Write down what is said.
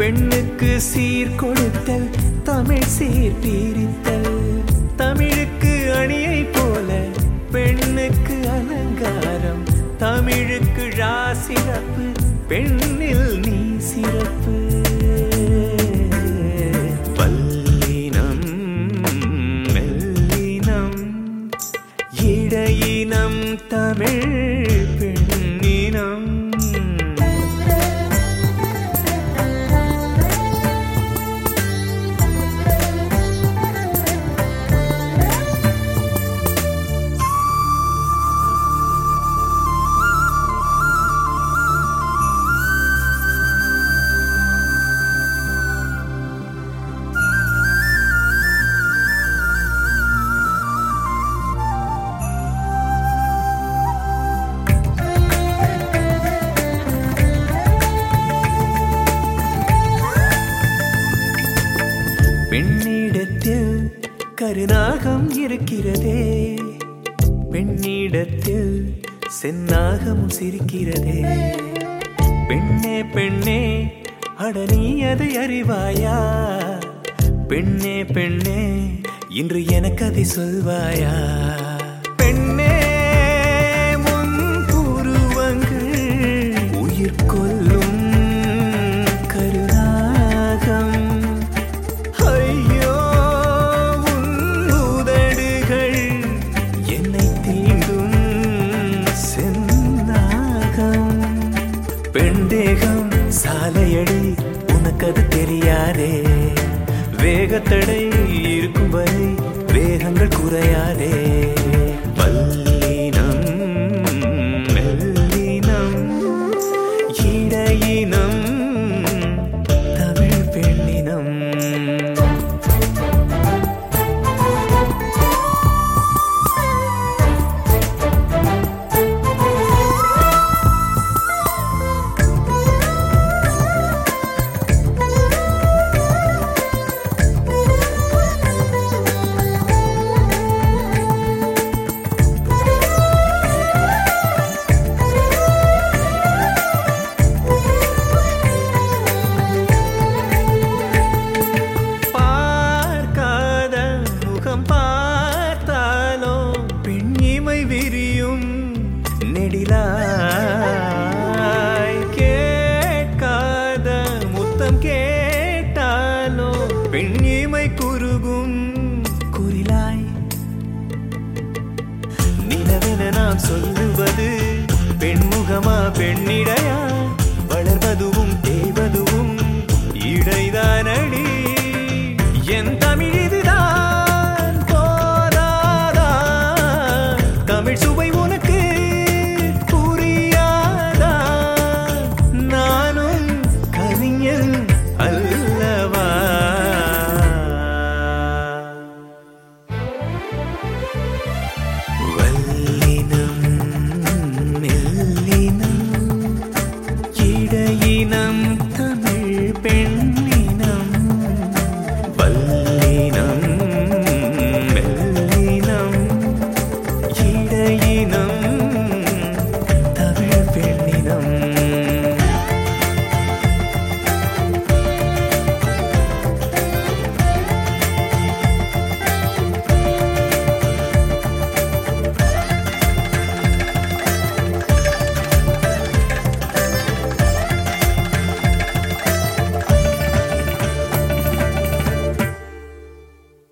பெண்ணுக்கு சீர் கொடுத்தல் தமிழ் சீர் பிரித்தல் தமிழுக்கு அணியை போல பெண்ணுக்கு அலங்காரம் தமிழுக்கு ழா சிறப்பு பெண்ணில் நீ சிறப்பு வல்லினம் மெல்லினம் இடையினம் தமிழ் பெண்ணினம் பெண்ணிடத்தில் கருநாகம் இருக்கிறதே பெண்ணிடத்தில் செந்நாகம் சிரிக்கிறதே பெண்ணே பெண்ணே அட நீ அதை அறிவாயா பெண்ணே பெண்ணே இன்று எனக்கு அதை சொல்வாயா பெண்ணே உன் புருவங்கள் உயிர் கொல்லும் கருநாகம் ஐயோ உன் உதடுகள் என்னை தீண்டும் செந்நாகம் பெண் தேகம் சாலையடி உனக்கு அது தெரியாதே வேகத்தடை இருக்கும் வரை வேகங்கள் குறையாதே வல்லினம் மெல்லினம் இடையினம் தமிழ் பெண்ணினம் பார்க்காத முகம் பார்த்தாலோ பெண்ணிமை விரியும் நெடிலாய் கேட்காத முத்தம் கேட்டாலோ பெண்ணிமை குறுகும் குறிலாய் நிலவென நாம் சொல்லுவது பெண்முகமா பெண்ணிடை